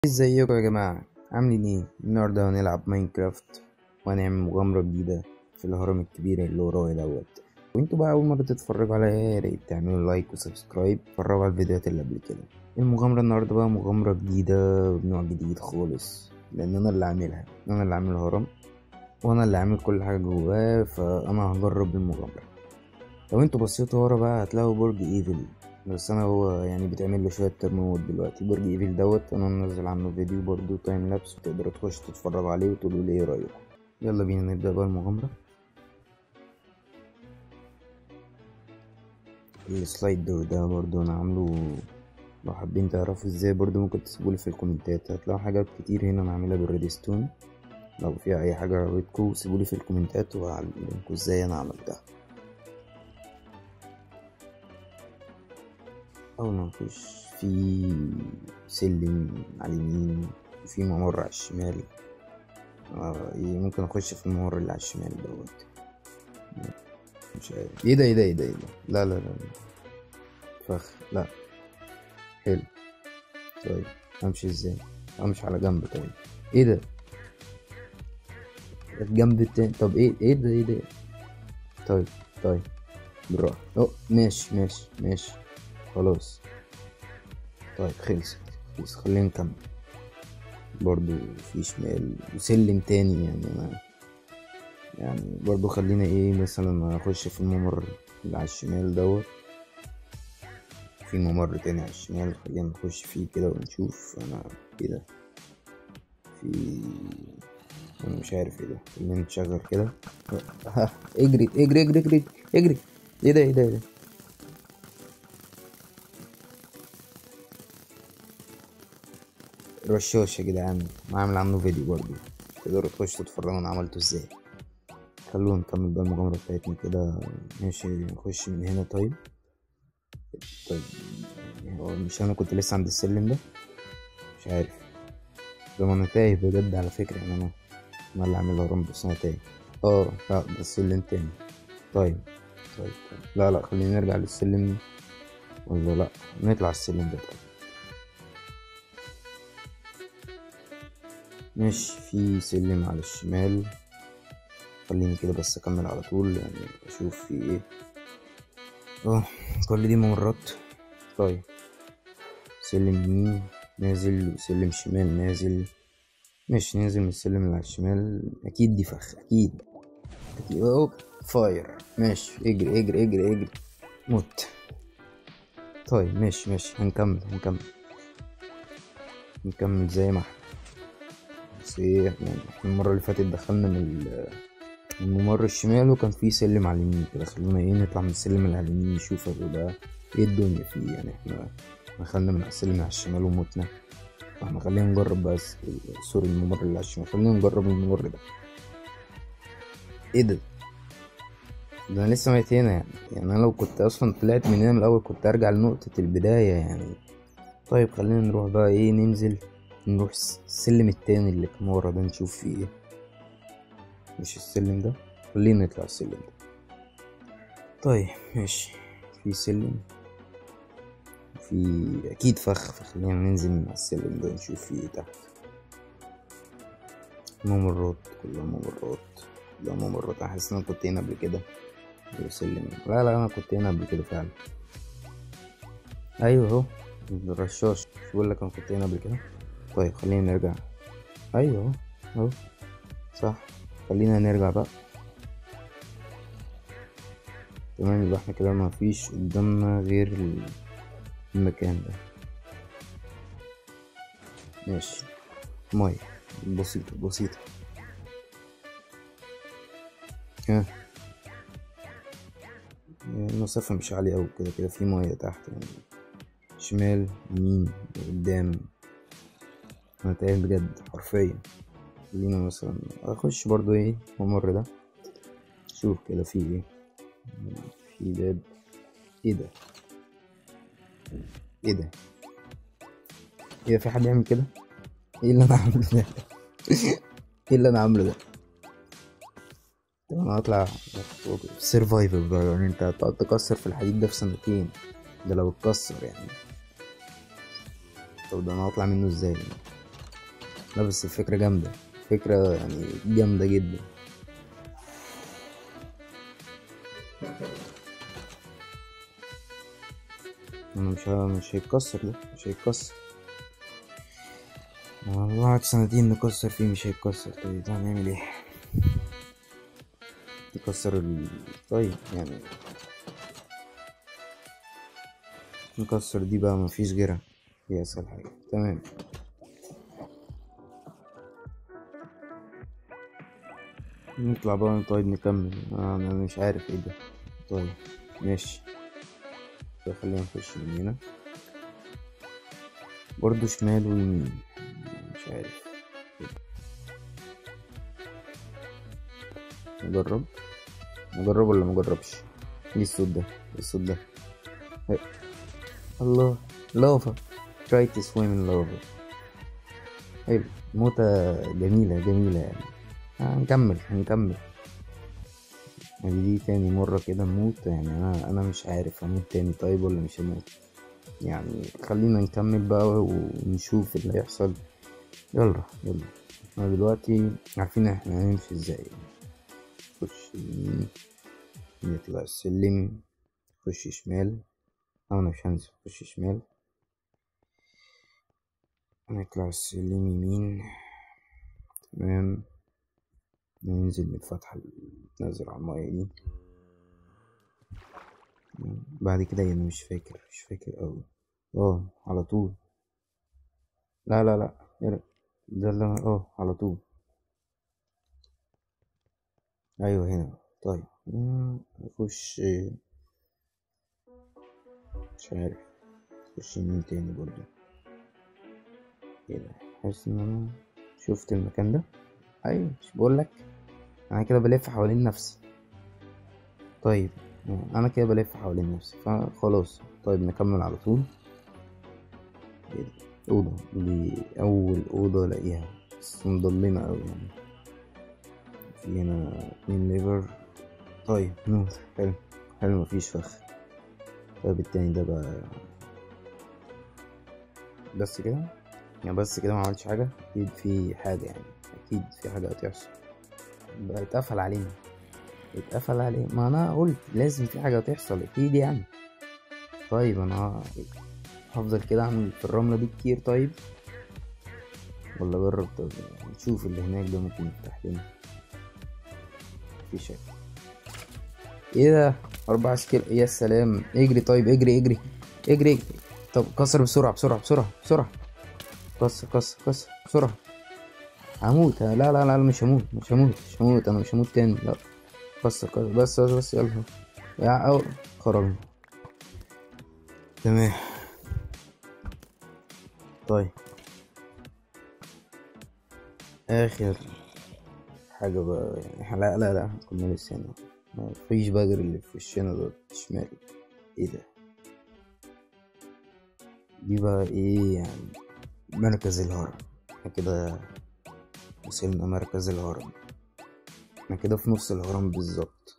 ازيكم يا جماعة عاملين ايه النهاردة هنلعب ماينكرافت وهنعمل مغامرة جديدة في الهرم الكبير اللي ورايا دوت وانتوا بقى اول مرة تتفرجوا عليا يا ريت تعملوا لايك وسبسكرايب اتفرجوا على الفيديوهات اللي قبل كده المغامرة النهاردة بقى مغامرة جديدة بنوع جديد خالص لان انا اللي عاملها انا اللي عامل الهرم وانا اللي عامل كل حاجة جواه فانا هجرب المغامرة لو انتوا بصيتوا ورا بقى هتلاقوا برج ايفل بس انا هو يعني بتعمل له شويه ترميمات دلوقتي برج ايفل دوت انا منزل عنه فيديو برضو تايم لابس تقدروا تخشوا تتفرجوا عليه وتقولوا لي ايه رايكم يلا بينا نبدا بقى المغامره السلايد دور ده برضو انا عامله لو حابين تعرفوا ازاي برضو ممكن تسيبولي في الكومنتات هتلاقوا حاجات كتير هنا انا عاملها بالريدستون لو فيها اي حاجه عجبتكم سيبولي في الكومنتات وهعلمكم ازاي انا عملتها أول ما نخش في سلم على اليمين وفي ممر على الشمال آه ممكن أخش في الممر اللي على الشمال دوت مش عارف ايه ده ايه ده ايه ده ايه ده لا لا لا لا فخ لا حلو طيب امشي ازاي امشي على جنب طيب ايه ده الجنب التاني طب ايه ايه ده ايه ده طيب طيب بالراحة اه ماشي ماشي ماشي خلاص طيب خلصت خلص خلينا نكمل برضو في شمال وسلم تاني يعني انا يعني برضو خلينا ايه مثلا اخش في الممر اللي على الشمال دوت في ممر تاني على الشمال خلينا نخش فيه كده ونشوف انا ايه ده في انا مش عارف ايه ده خلينا نشغل كده اجري اجري اجري اجري اجري ايه ده ايه ده ايه ده رشاش يا جدعان عامل عنه فيديو برضه تقدروا تخشوا تتفرجوا انا عملته ازاي خلونا نكمل بقى المغامرة بتاعتنا كده ماشي نخش من هنا طيب طيب هو مش انا كنت لسه عند السلم ده مش عارف ده انا تايه بجد على فكرة يعني انا انا اللي عامل الهرم بس انا تايه اه لا ده السلم تاني طيب طيب, طيب. لا لا خلينا نرجع للسلم ولا لا نطلع السلم ده طيب مش في سلم على الشمال خليني كده بس اكمل على طول يعني اشوف في ايه اه كل دي ممرات طيب سلم يمين نازل وسلم شمال نازل مش نازل من السلم اللي على الشمال اكيد دي فخ اكيد اكيد اوه فاير ماشي اجري اجري اجري اجري موت طيب ماشي ماشي هنكمل هنكمل نكمل زي ما احنا بس ايه يعني المرة اللي فاتت دخلنا من الممر الشمال وكان في سلم على اليمين كده خلونا ايه نطلع من السلم اللي على اليمين نشوف ده ايه الدنيا فيه يعني احنا دخلنا من السلم اللي على الشمال ومتنا فاحنا خلينا نجرب بس سوري الممر اللي على الشمال خلينا نجرب الممر ده ايه ده ده انا لسه ميت هنا يعني يعني انا لو كنت اصلا طلعت من هنا من الاول كنت ارجع لنقطة البداية يعني طيب خلينا نروح بقى ايه ننزل نروح السلم التاني اللي كان ورا ده نشوف فيه ايه مش السلم ده خلينا نطلع السلم ده طيب ماشي في سلم في اكيد فخ فخلينا ننزل من السلم ده نشوف فيه ايه تحت ممرات كلها ممرات كلها ممرات انا حاسس ان انا كنت هنا قبل كده سلم لا لا انا كنت هنا قبل كده فعلا ايوه اهو الرشاش مش بقول لك انا كنت هنا قبل كده طيب خلينا نرجع ايوه اهو صح خلينا نرجع بقى تمام يبقى احنا كده مفيش قدامنا غير المكان ده ماشي مية بسيطة بسيطة ها المسافة مش عالية أوي كده كده في مية تحت يعني شمال يمين قدام انا تايه بجد حرفيا خلينا مثلا اخش برضو ايه الممر ده شوف كده في ايه في باب ايه ده ايه ده ايه ده في حد يعمل كده ايه اللي انا عامله ده ايه اللي انا عامله ده طب انا هطلع سيرفايفل بقى يعني انت هتقعد تكسر في الحديد ده في سنتين ده لو اتكسر يعني طب ده انا هطلع منه ازاي لا بس الفكرة جامدة فكرة يعني جامدة جدا أنا مش ه- مش هيتكسر ده مش هيتكسر والله قعد سنتين نكسر فيه مش هيتكسر طيب هنعمل ايه نكسر ال... طيب يعني نكسر دي بقى مفيش غيرها هي اسهل حاجة تمام نطلع بقى طيب نكمل آه، انا مش عارف ايه ده طيب ماشي طيب خلينا نخش من هنا برضه شمال ويمين مش عارف نجرب نجرب ولا مجربش ايه الصوت ده ايه الصوت ده إيه. الله لافا try to swim in lava حلو موتة جميلة جميلة يعني هنكمل هنكمل يعني دي تاني مرة كده نموت يعني أنا أنا مش عارف هموت تاني طيب ولا مش هموت يعني خلينا نكمل بقى ونشوف اللي هيحصل يلا يلا احنا دلوقتي عارفين احنا هنمشي ازاي نخش يمين نطلع السلم نخش شمال أو أنا مش هنزل نخش شمال نطلع السلم يمين تمام ننزل من الفتحة اللي بتنزل على المية دي بعد كده يعني مش فاكر مش فاكر أوي اه على طول لا لا لا يلا. ده اللي أنا- اه على طول ايوه هنا طيب مم، نخش مش عارف نخش يمين تاني برضو ايه ده حاسس ان انا شفت المكان ده ايوه مش بقولك انا كده بلف حوالين نفسي طيب انا كده بلف حوالين نفسي فخلاص طيب نكمل على طول ايه ده أوضة دي أول أوضة ألاقيها بس مضلمة أوي يعني في هنا اتنين ليفر طيب نور حلو حلو مفيش فخ طيب التاني ده بقى بس كده يعني بس كده ما عملتش حاجة أكيد في حاجة يعني أكيد في حاجة هتحصل بقى اتقفل علينا اتقفل عليه ما أنا قلت لازم في حاجة هتحصل أكيد يعني طيب أنا هفضل كده أعمل في الرملة دي كتير طيب ولا جرب طب نشوف اللي هناك ده ممكن يفتح لنا في شك ايه ده أربعة سكيل يا سلام اجري طيب اجري اجري اجري, اجري. طب كسر بسرعة بسرعة بسرعة بسرعة كسر كسر كسر بسرعة هموت لا لا لا مش هموت مش هموت مش هموت انا مش هموت تاني لا كسر كسر بس بس بس يلا يا أو خرجنا تمام طيب اخر حاجة بقى يعني لا لا لا كنا لسه هنا مفيش بقى غير اللي في وشنا ده شمال ايه ده دي بقى ايه يعني مركز الهرم احنا كده وصلنا مركز الهرم احنا كده في نص الهرم بالظبط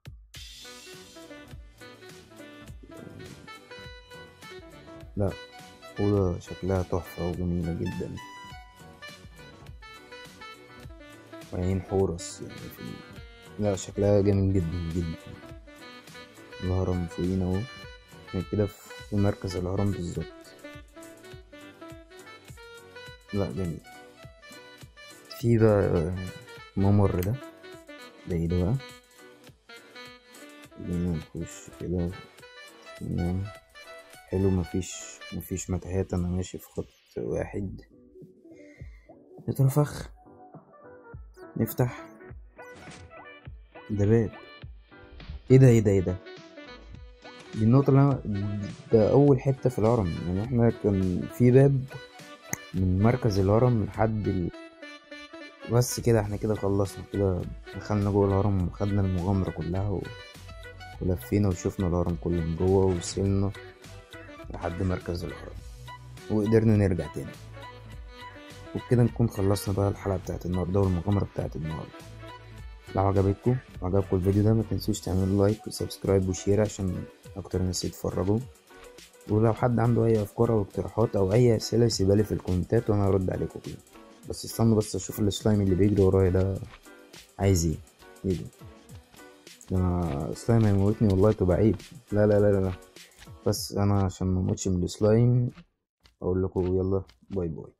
لا أوضة شكلها تحفة وجميلة جدا وعين حورس يعني في لا شكلها جميل جدا جدا الهرم فوقينا اهو احنا كده في مركز الهرم بالظبط لا جميل في بقى ممر ده ده ايه ده بقى خلينا نخش كده تمام حلو مفيش مفيش متاهات انا ماشي في خط واحد نترفخ نفتح ده باب ايه ده ايه ده ايه ده دي النقطة اللي أنا ده أول حتة في الهرم يعني احنا كان في باب من مركز الهرم لحد ال... بس كده احنا كده خلصنا كده دخلنا جوه الهرم وخدنا المغامرة كلها و... ولفينا وشفنا الهرم كله من جوه ووصلنا لحد مركز الهرم وقدرنا نرجع تاني وبكده نكون خلصنا بقى الحلقة بتاعت النهاردة والمغامرة بتاعت النهاردة لو عجبتكم وعجبكم الفيديو ده ما تنسوش تعملوا لايك وسبسكرايب وشير عشان اكتر ناس يتفرجوا ولو حد عنده اي افكار او اقتراحات او اي اسئله يسيبها لي في الكومنتات وانا هرد عليكم كلها بس استنوا بس اشوف السلايم اللي بيجري ورايا ده عايز ايه ايه ده ده انا سلايم هيموتني والله تبقى عيب لا لا لا لا, لا. بس انا عشان ما اموتش من السلايم اقول لكم يلا باي باي